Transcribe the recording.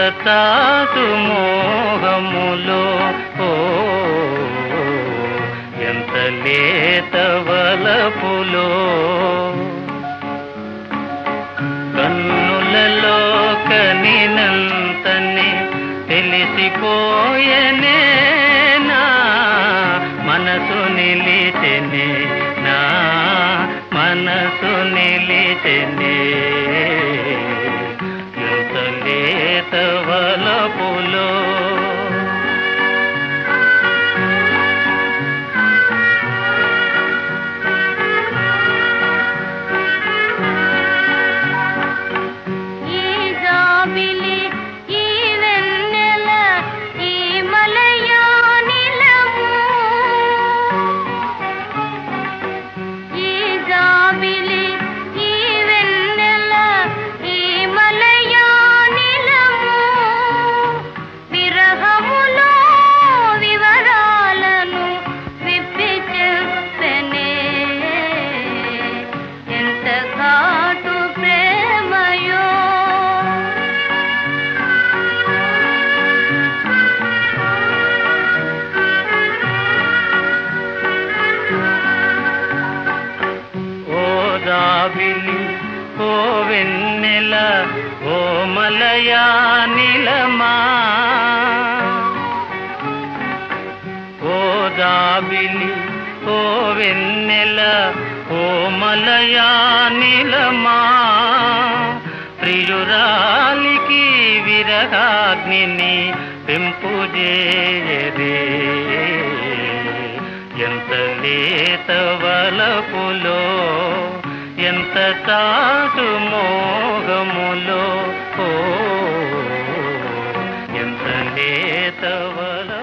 తాటు మోహములో ఓ ఎంత లేత వలపులో కన్నులలో కనినంతనే తెలిసిపోయనే నా మనసు నిలిచెనే నా మనసు నిలిచెనే ఎంత లేత వలపులో ఈ జాబిలి ఈ వెన్నెల ఈ మలయానిలము ఈ జాబిలి ఈ వెన్నెల ఈ మలయానిలము విరహములో వివరాలను విప్పి చెప్పనే ఎంత ఘాటు ప్రేమయో ఓ దాబిలి ఓ వెన్నెల ఓ మలయా నిలమా ఓ దాబిలి ఓ వెన్నెల ఓ మలయా నిలమా ప్రియురాలికి విరహాగ్నిని పెంపు చేయదే ఎంత లేత వలపులో ఎంత తాటు మోగములో ఓ ఎంత లేత వల